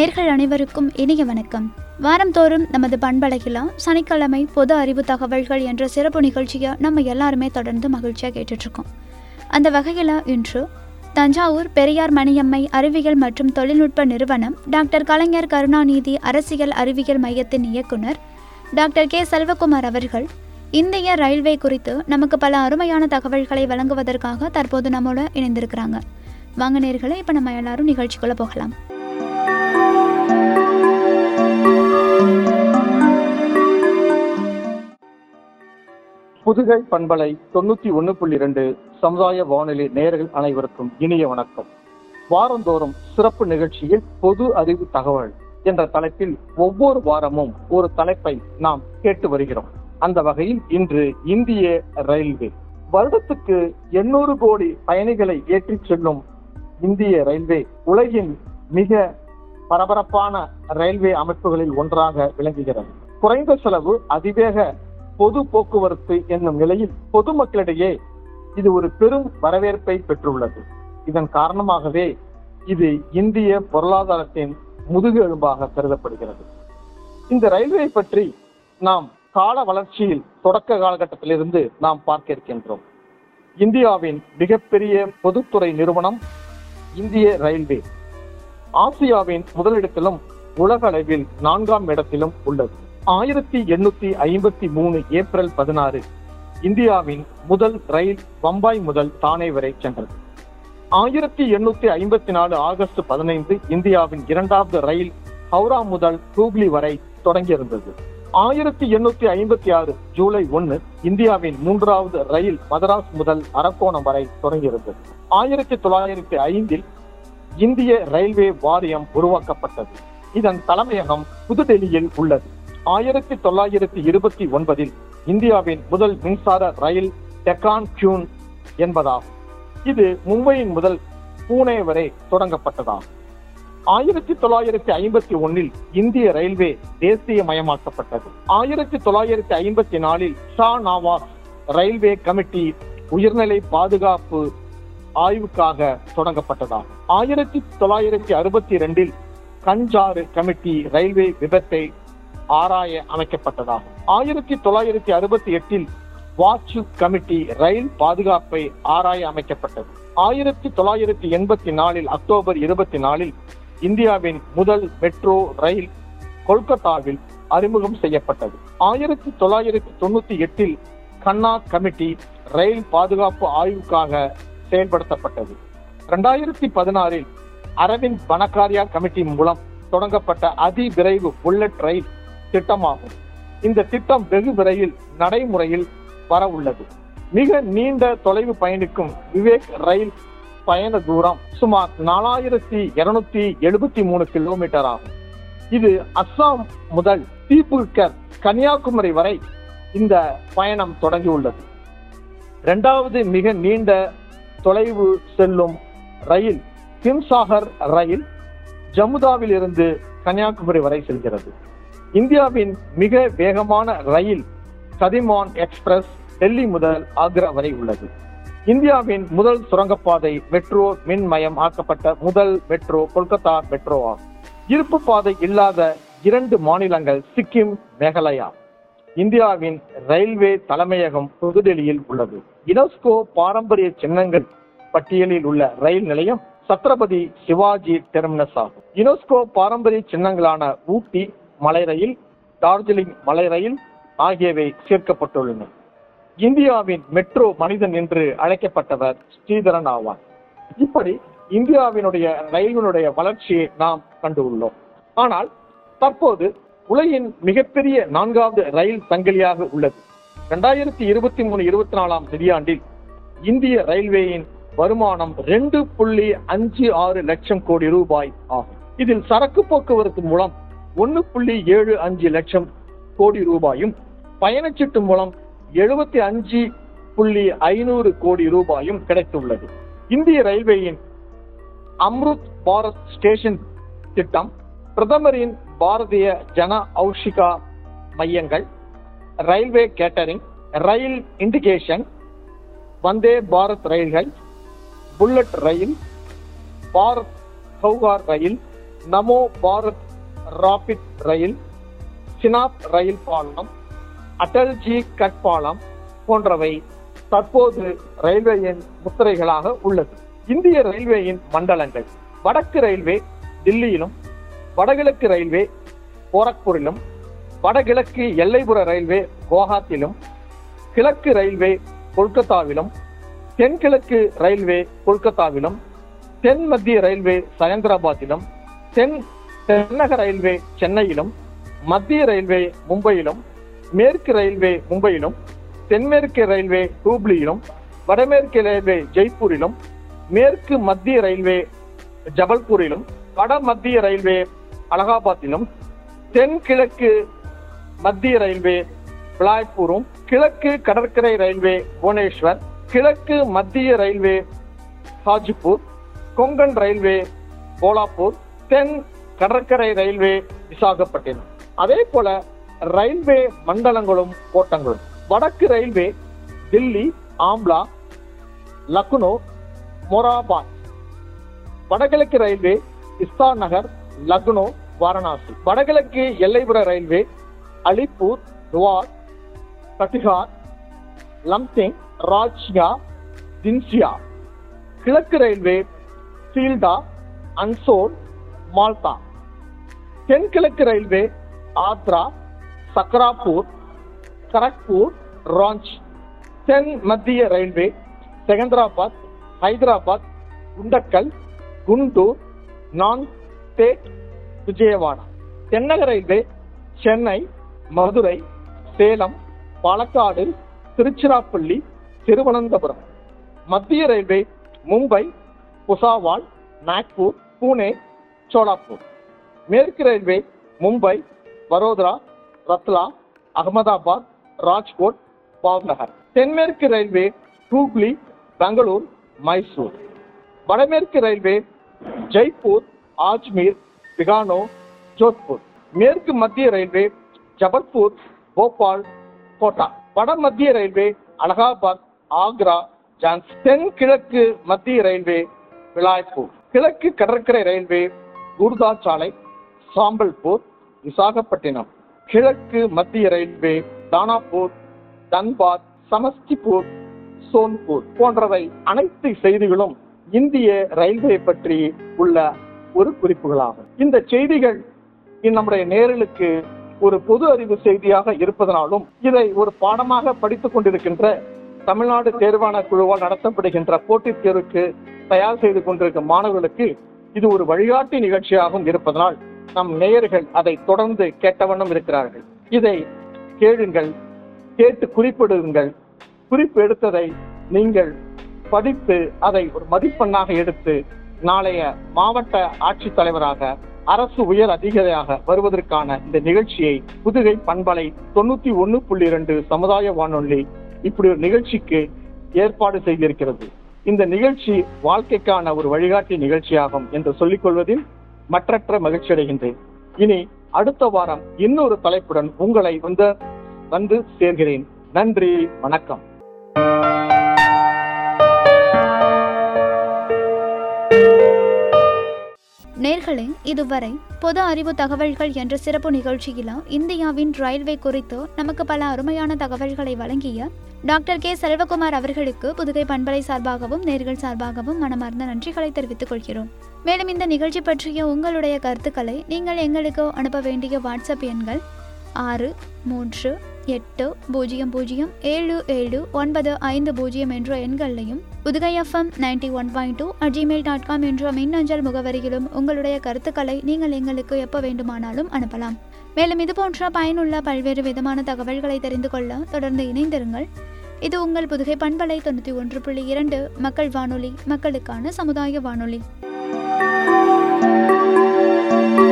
நேர்கள் அனைவருக்கும் இனிய வணக்கம் வாரந்தோறும் நமது பண்பழகிலா சனிக்கிழமை பொது அறிவு தகவல்கள் என்ற சிறப்பு நிகழ்ச்சியை நம்ம எல்லாருமே தொடர்ந்து மகிழ்ச்சியாக கேட்டுட்ருக்கோம் அந்த வகையில் இன்று தஞ்சாவூர் பெரியார் மணியம்மை அறிவியல் மற்றும் தொழில்நுட்ப நிறுவனம் டாக்டர் கலைஞர் கருணாநிதி அரசியல் அறிவியல் மையத்தின் இயக்குனர் டாக்டர் கே செல்வகுமார் அவர்கள் இந்திய ரயில்வே குறித்து நமக்கு பல அருமையான தகவல்களை வழங்குவதற்காக தற்போது நம்மோட இணைந்திருக்கிறாங்க வாங்க நேர்களே இப்போ நம்ம எல்லாரும் நிகழ்ச்சிக்குள்ளே போகலாம் புதுகை பண்பலை தொண்ணூத்தி ஒன்னு புள்ளி ரெண்டு சமுதாய வானொலி நேயர்கள் அனைவருக்கும் இனிய வணக்கம் வாரந்தோறும் சிறப்பு நிகழ்ச்சியில் பொது அறிவு தகவல் என்ற தலைப்பில் ஒவ்வொரு வாரமும் ஒரு தலைப்பை நாம் கேட்டு வருகிறோம் அந்த வகையில் இன்று இந்திய ரயில்வே வருடத்துக்கு எண்ணூறு கோடி பயணிகளை ஏற்றிச் செல்லும் இந்திய ரயில்வே உலகின் மிக பரபரப்பான ரயில்வே அமைப்புகளில் ஒன்றாக விளங்குகிறது குறைந்த செலவு அதிவேக பொது போக்குவரத்து என்னும் நிலையில் பொதுமக்களிடையே இது ஒரு பெரும் வரவேற்பை பெற்றுள்ளது இதன் காரணமாகவே இது இந்திய பொருளாதாரத்தின் முதுகு எலும்பாக கருதப்படுகிறது இந்த ரயில்வே பற்றி நாம் கால வளர்ச்சியில் தொடக்க காலகட்டத்திலிருந்து நாம் பார்க்க இருக்கின்றோம் இந்தியாவின் மிகப்பெரிய பொதுத்துறை நிறுவனம் இந்திய ரயில்வே ஆசியாவின் முதலிடத்திலும் உலக அளவில் நான்காம் இடத்திலும் உள்ளது ஆயிரத்தி எண்ணூத்தி ஐம்பத்தி மூணு ஏப்ரல் பதினாறு இந்தியாவின் முதல் ரயில் பம்பாய் முதல் தானே வரை சென்றது ஆயிரத்தி எண்ணூத்தி ஐம்பத்தி நாலு ஆகஸ்ட் பதினைந்து இந்தியாவின் இரண்டாவது ரயில் ஹவுரா முதல் ஹூக்ளி வரை தொடங்கியிருந்தது ஆயிரத்தி எண்ணூத்தி ஐம்பத்தி ஆறு ஜூலை ஒன்னு இந்தியாவின் மூன்றாவது ரயில் மதராஸ் முதல் அரக்கோணம் வரை தொடங்கியிருந்தது ஆயிரத்தி தொள்ளாயிரத்தி ஐந்தில் இந்திய ரயில்வே வாரியம் உருவாக்கப்பட்டது இதன் தலைமையகம் புதுடெல்லியில் உள்ளது ஆயிரத்தி தொள்ளாயிரத்தி இருபத்தி ஒன்பதில் இந்தியாவின் முதல் மின்சார ரயில் டெக்கான் கியூன் என்பதாகும் இது மும்பையின் முதல் பூனே வரை தொடங்கப்பட்டதாகும் ஆயிரத்தி தொள்ளாயிரத்தி ஐம்பத்தி ஒன்னில் இந்திய ரயில்வே தேசியமயமாக்கப்பட்டது ஆயிரத்தி தொள்ளாயிரத்தி ஐம்பத்தி நாலில் ஷா நவாஸ் ரயில்வே கமிட்டி உயர்நிலை பாதுகாப்பு ஆய்வுக்காக தொடங்கப்பட்டதாகும் ஆயிரத்தி தொள்ளாயிரத்தி அறுபத்தி இரண்டில் கஞ்சாறு கமிட்டி ரயில்வே விபத்தை ஆராய அமைக்கப்பட்டதாகும் ஆயிரத்தி தொள்ளாயிரத்தி அறுபத்தி எட்டில் வாட்சு கமிட்டி ரயில் பாதுகாப்பை ஆராய அமைக்கப்பட்டது ஆயிரத்தி தொள்ளாயிரத்தி எண்பத்தி நாலில் அக்டோபர் இருபத்தி நாலில் இந்தியாவின் முதல் மெட்ரோ ரயில் கொல்கத்தாவில் அறிமுகம் செய்யப்பட்டது ஆயிரத்தி தொள்ளாயிரத்தி தொண்ணூத்தி எட்டில் கண்ணா கமிட்டி ரயில் பாதுகாப்பு ஆய்வுக்காக செயல்படுத்தப்பட்டது இரண்டாயிரத்தி பதினாறில் அரவிந்த் பனகாரியா கமிட்டி மூலம் தொடங்கப்பட்ட அதி விரைவு புல்லட் ரயில் திட்டமாகும் இந்த திட்டம் வெகு விரைவில் நடைமுறையில் வர உள்ளது மிக நீண்ட தொலைவு பயணிக்கும் விவேக் ரயில் பயண தூரம் சுமார் நாலாயிரத்தி இருநூத்தி எழுபத்தி மூணு கிலோமீட்டர் ஆகும் இது அஸ்ஸாம் முதல் தீபுல்கர் கன்னியாகுமரி வரை இந்த பயணம் தொடங்கியுள்ளது இரண்டாவது மிக நீண்ட தொலைவு செல்லும் ரயில் ஹிம்சாகர் ரயில் ஜமுதாவில் இருந்து கன்னியாகுமரி வரை செல்கிறது இந்தியாவின் மிக வேகமான ரயில் கதிமான் எக்ஸ்பிரஸ் டெல்லி முதல் ஆக்ரா வரை உள்ளது இந்தியாவின் முதல் சுரங்கப்பாதை மெட்ரோ மின்மயம் ஆக்கப்பட்ட முதல் மெட்ரோ கொல்கத்தா மெட்ரோ ஆகும் இருப்பு பாதை இல்லாத இரண்டு மாநிலங்கள் சிக்கிம் மேகாலயா இந்தியாவின் ரயில்வே தலைமையகம் புதுடெல்லியில் உள்ளது யுனெஸ்கோ பாரம்பரிய சின்னங்கள் பட்டியலில் உள்ள ரயில் நிலையம் சத்ரபதி சிவாஜி டெர்மினஸ் ஆகும் யுனெஸ்கோ பாரம்பரிய சின்னங்களான ஊட்டி மலை ரயில் டார்ஜிலிங் மலை ரயில் ஆகியவை சேர்க்கப்பட்டுள்ளன இந்தியாவின் மெட்ரோ மனிதன் என்று அழைக்கப்பட்டவர் ஸ்ரீதரன் ஆவார் இப்படி இந்தியாவினுடைய ரயிலினுடைய வளர்ச்சியை நாம் கண்டுள்ளோம் ஆனால் தற்போது உலகின் மிகப்பெரிய நான்காவது ரயில் சங்கிலியாக உள்ளது இரண்டாயிரத்தி இருபத்தி மூணு இருபத்தி நாலாம் நிதியாண்டில் இந்திய ரயில்வேயின் வருமானம் ரெண்டு புள்ளி அஞ்சு ஆறு லட்சம் கோடி ரூபாய் ஆகும் இதில் சரக்கு போக்குவரத்து மூலம் ஒன்னு புள்ளி ஏழு அஞ்சு லட்சம் கோடி ரூபாயும் பயணச்சீட்டு மூலம் எழுபத்தி அஞ்சு புள்ளி ஐநூறு கோடி ரூபாயும் கிடைத்துள்ளது இந்திய ரயில்வேயின் அம்ருத் பாரத் ஸ்டேஷன் திட்டம் பிரதமரின் பாரதிய ஜன ஔஷிகா மையங்கள் railway catering rail indication Vande Bharat ரயில்கள் புல்லட் ரயில் பாரத் சௌகார் ரயில் நமோ பாரத் ராபிட் ரயில் சினாப் ரயில் பாலம் அடல்ஜி கட் பாலம் போன்றவை தற்போது ரயில்வேயின் முத்திரைகளாக உள்ளது இந்திய ரயில்வேயின் மண்டலங்கள் வடக்கு ரயில்வே தில்லியிலும் வடகிழக்கு ரயில்வே கோரக்பூரிலும் வடகிழக்கு எல்லைப்புற ரயில்வே குவஹாத்திலும் கிழக்கு ரயில்வே கொல்கத்தாவிலும் தென்கிழக்கு ரயில்வே கொல்கத்தாவிலும் தென் மத்திய ரயில்வே சயந்திராபாத்திலும் தென் தென்னக ரயில்வே சென்னையிலும் மத்திய ரயில்வே மும்பையிலும் மேற்கு ரயில்வே மும்பையிலும் தென்மேற்கு ரயில்வே ஹூப்ளியிலும் வடமேற்கு ரயில்வே ஜெய்ப்பூரிலும் மேற்கு மத்திய ரயில்வே ஜபல்பூரிலும் வட மத்திய ரயில்வே அலகாபாத்திலும் தென்கிழக்கு மத்திய ரயில்வே பிலாய்பூரும் கிழக்கு கடற்கரை ரயில்வே புவனேஸ்வர் கிழக்கு மத்திய ரயில்வே ஹாஜிப்பூர் கொங்கன் ரயில்வே கோலாப்பூர் தென் கடற்கரை ரயில்வே விசாகப்பட்டினம் அதே போல ரயில்வே மண்டலங்களும் கோட்டங்களும் வடக்கு ரயில்வே தில்லி ஆம்லா லக்னோ மொராபாத் வடகிழக்கு ரயில்வே இஸ்தா நகர் லக்னோ வாரணாசி வடகிழக்கு எல்லைப்புற ரயில்வே அலிப்பூர் துவார் கட்டிஹார் லம்சிங் ராஜ்யா தின்சியா கிழக்கு ரயில்வே சீல்டா அன்சோல் மால்டா தென்கிழக்கு ரயில்வே ஆத்ரா சக்ராப்பூர் கரக்பூர் ராஞ்ச் தென் மத்திய ரயில்வே செகந்திராபாத் ஹைதராபாத் குண்டக்கல் குண்டூர் நான்பேட் விஜயவாடா தென்னக ரயில்வே சென்னை மதுரை சேலம் பாலக்காடு திருச்சிராப்பள்ளி திருவனந்தபுரம் மத்திய ரயில்வே மும்பை புசாவால் நாக்பூர் பூனே சோலாப்பூர் மேற்கு ரயில்வே மும்பை வரோதரா ரத்லா அகமதாபாத் ராஜ்கோட் பாவ்நகர் தென்மேற்கு ரயில்வே ஹூக்ளி பெங்களூர் மைசூர் வடமேற்கு ரயில்வே ஜெய்ப்பூர் ஆஜ்மீர் பிகானோ ஜோத்பூர் மேற்கு மத்திய ரயில்வே ஜபல்பூர் போபால் கோட்டா வட மத்திய ரயில்வே அலகாபாத் ஆக்ரா ஜான்ஸ் தென்கிழக்கு மத்திய ரயில்வே விலாய்ப்பூர் கிழக்கு கடற்கரை ரயில்வே குர்தா சாலை சாம்பல்பூர் விசாகப்பட்டினம் கிழக்கு மத்திய ரயில்வே தானாப்பூர் தன்பாத் சமஸ்திபூர் சோன்பூர் போன்றவை அனைத்து செய்திகளும் இந்திய ரயில்வே பற்றி உள்ள ஒரு குறிப்புகளாகும் இந்த செய்திகள் நம்முடைய நேரலுக்கு ஒரு பொது அறிவு செய்தியாக இருப்பதனாலும் இதை ஒரு பாடமாக படித்துக் கொண்டிருக்கின்ற தமிழ்நாடு தேர்வான குழுவால் நடத்தப்படுகின்ற போட்டித் தேர்வுக்கு தயார் செய்து கொண்டிருக்கும் மாணவர்களுக்கு இது ஒரு வழிகாட்டி நிகழ்ச்சியாகவும் இருப்பதனால் நம் நேயர்கள் அதை தொடர்ந்து கேட்ட வண்ணம் இருக்கிறார்கள் இதை கேளுங்கள் கேட்டு குறிப்பிடுங்கள் குறிப்பு எடுத்ததை நீங்கள் படித்து அதை ஒரு மதிப்பெண்ணாக எடுத்து நாளைய மாவட்ட ஆட்சித்தலைவராக அரசு உயர் அதிகாரியாக வருவதற்கான இந்த நிகழ்ச்சியை புதுகை பண்பலை தொண்ணூத்தி ஒன்னு புள்ளி இரண்டு சமுதாய வானொலி இப்படி ஒரு நிகழ்ச்சிக்கு ஏற்பாடு செய்திருக்கிறது இந்த நிகழ்ச்சி வாழ்க்கைக்கான ஒரு வழிகாட்டி நிகழ்ச்சியாகும் என்று சொல்லிக் கொள்வதில் மற்றற்ற மகிழ்ச்சி அடைகின்றேன் இனி அடுத்த வாரம் இன்னொரு தலைப்புடன் உங்களை வந்து வந்து சேர்கிறேன் நன்றி வணக்கம் நேர்களே இதுவரை பொது அறிவு தகவல்கள் என்ற சிறப்பு நிகழ்ச்சியில் இந்தியாவின் ரயில்வே குறித்து நமக்கு பல அருமையான தகவல்களை வழங்கிய டாக்டர் கே செல்வகுமார் அவர்களுக்கு புதுகை பண்பலை சார்பாகவும் நேர்கள் சார்பாகவும் மனமார்ந்த நன்றிகளை தெரிவித்துக் கொள்கிறோம் மேலும் இந்த நிகழ்ச்சி பற்றிய உங்களுடைய கருத்துக்களை நீங்கள் எங்களுக்கு அனுப்ப வேண்டிய வாட்ஸ்அப் எண்கள் ஆறு மூன்று எட்டு பூஜ்ஜியம் பூஜ்ஜியம் ஏழு ஏழு ஒன்பது ஐந்து பூஜ்ஜியம் என்ற எண்களையும் Pudugai FM ninety one point two at Gmail dot com என்ற மின்னஞ்சல் முகவரியிலும் உங்களுடைய கருத்துக்களை நீங்கள் எங்களுக்கு எப்போ வேண்டுமானாலும் அனுப்பலாம் மேலும் இது போன்ற பயனுள்ள பல்வேறு விதமான தகவல்களை தெரிந்து கொள்ள தொடர்ந்து இணைந்திருங்கள் இது உங்கள் புதுகை பண்பலை தொண்ணூற்றி ஒன்று புள்ளி இரண்டு மக்கள் வானொலி மக்களுக்கான சமுதாய வானொலி